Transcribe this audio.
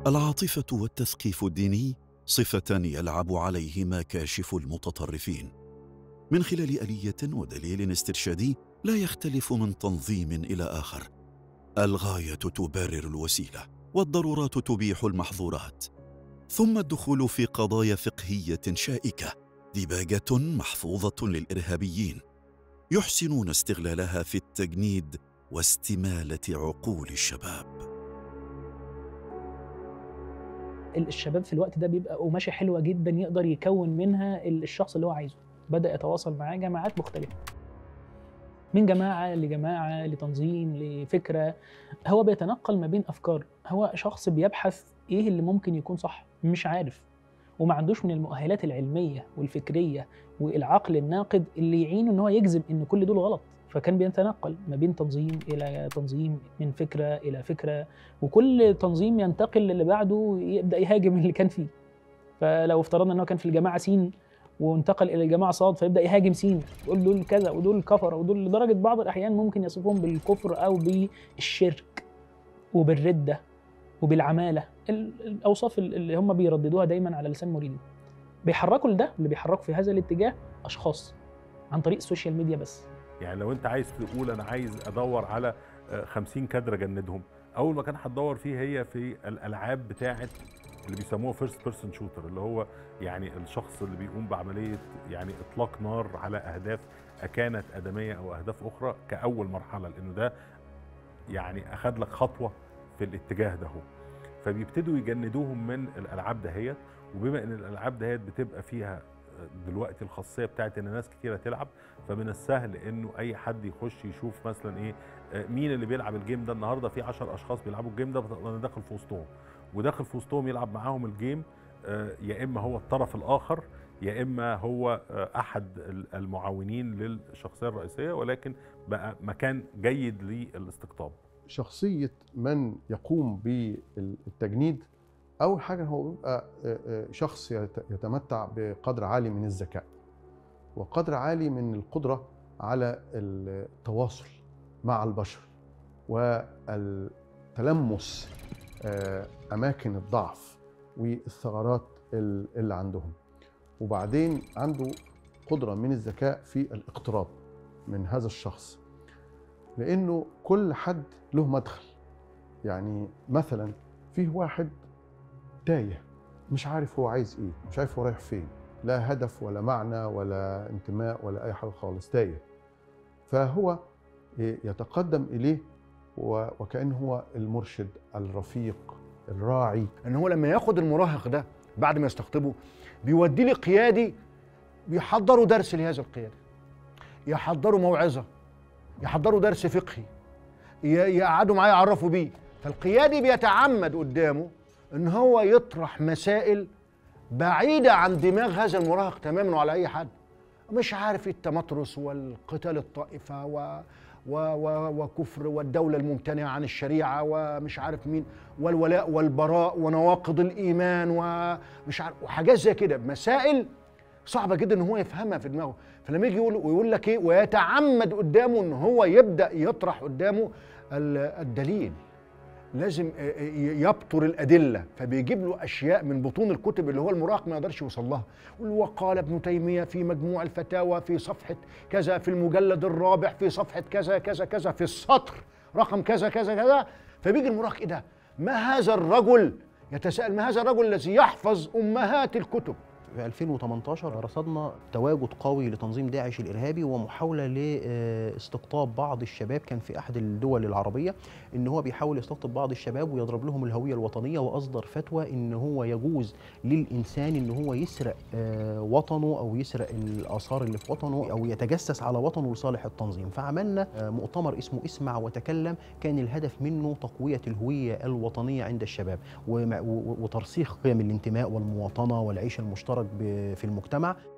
العاطفه والتثقيف الديني صفتان يلعب عليهما كاشف المتطرفين من خلال اليه ودليل استرشادي لا يختلف من تنظيم الى اخر الغايه تبرر الوسيله والضرورات تبيح المحظورات ثم الدخول في قضايا فقهيه شائكه ديباجه محفوظه للارهابيين يحسنون استغلالها في التجنيد واستماله عقول الشباب الشباب في الوقت ده بيبقى قماشه حلوه جدا يقدر يكون منها الشخص اللي هو عايزه بدا يتواصل معاه جماعات مختلفه من جماعه لجماعه لتنظيم لفكره هو بيتنقل ما بين افكار هو شخص بيبحث ايه اللي ممكن يكون صح مش عارف وما عندوش من المؤهلات العلميه والفكريه والعقل الناقد اللي يعينه ان هو يجزم ان كل دول غلط فكان بيتنقل ما بين تنظيم الى تنظيم من فكره الى فكره وكل تنظيم ينتقل للي بعده يبدا يهاجم اللي كان فيه فلو افترضنا ان هو كان في الجماعه سين وانتقل الى الجماعه صاد فيبدا يهاجم سين يقول دول كذا ودول كفر ودول لدرجه بعض الاحيان ممكن يصفهم بالكفر او بالشرك وبالرده وبالعماله الاوصاف اللي هم بيرددوها دايما على لسان مريدين بيحركوا لده اللي بيحركوا في هذا الاتجاه اشخاص عن طريق السوشيال ميديا بس يعني لو انت عايز تقول انا عايز ادور على 50 كادر اجندهم اول مكان هتدور فيه هي في الالعاب بتاعه اللي بيسموها فيرست بيرسون شوتر اللي هو يعني الشخص اللي بيقوم بعمليه يعني اطلاق نار على اهداف كانت ادميه او اهداف اخرى كاول مرحله لانه ده يعني اخذ لك خطوه في الاتجاه ده هو فبيبتدوا يجندوهم من الالعاب دهيت وبما ان الالعاب دهيت بتبقى فيها دلوقتي الخاصيه بتاعت ان ناس كتيره تلعب فمن السهل انه اي حد يخش يشوف مثلا ايه مين اللي بيلعب الجيم ده النهارده في 10 اشخاص بيلعبوا الجيم ده انا داخل في وسطهم وداخل في وسطهم يلعب معاهم الجيم يا اما هو الطرف الاخر يا اما هو احد المعاونين للشخصيه الرئيسيه ولكن بقى مكان جيد للاستقطاب شخصيه من يقوم بالتجنيد اول حاجه هو بيبقى شخص يتمتع بقدر عالي من الذكاء وقدر عالي من القدره على التواصل مع البشر والتلمس اماكن الضعف والثغرات اللي عندهم وبعدين عنده قدره من الذكاء في الاقتراب من هذا الشخص لانه كل حد له مدخل يعني مثلا فيه واحد تايه مش عارف هو عايز ايه مش عارف هو رايح فين لا هدف ولا معنى ولا انتماء ولا اي حاجه خالص تايه فهو يتقدم اليه وكانه هو المرشد الرفيق الراعي ان هو لما ياخد المراهق ده بعد ما يستقطبه بيوديه لقيادي بيحضروا درس لهذا القيادي يحضروا موعظه يحضروا درس فقهي يقعدوا معاه يعرفوا بيه فالقيادي بيتعمد قدامه ان هو يطرح مسائل بعيده عن دماغ هذا المراهق تماما وعلى اي حد مش عارف التمترس والقتال الطائفه و و و وكفر والدوله الممتنعه عن الشريعه ومش عارف مين والولاء والبراء ونواقض الايمان ومش عارف وحاجات زي كده مسائل صعبه جدا ان هو يفهمها في دماغه فلما يجي يقول ويقول لك ايه ويتعمد قدامه ان هو يبدا يطرح قدامه الدليل لازم يبطر الادله فبيجيب له اشياء من بطون الكتب اللي هو المراهق ما يقدرش يوصل لها وقال ابن تيميه في مجموع الفتاوى في صفحه كذا في المجلد الرابع في صفحه كذا كذا كذا في السطر رقم كذا كذا كذا فبيجي المراهق ايه ده ما هذا الرجل يتساءل ما هذا الرجل الذي يحفظ امهات الكتب في 2018 رصدنا تواجد قوي لتنظيم داعش الارهابي ومحاوله لاستقطاب بعض الشباب كان في احد الدول العربيه ان هو بيحاول يستقطب بعض الشباب ويضرب لهم الهويه الوطنيه واصدر فتوى ان هو يجوز للانسان ان هو يسرق وطنه او يسرق الاثار اللي في وطنه او يتجسس على وطنه لصالح التنظيم فعملنا مؤتمر اسمه اسمع وتكلم كان الهدف منه تقويه الهويه الوطنيه عند الشباب وترسيخ قيم الانتماء والمواطنه والعيش المشترك في المجتمع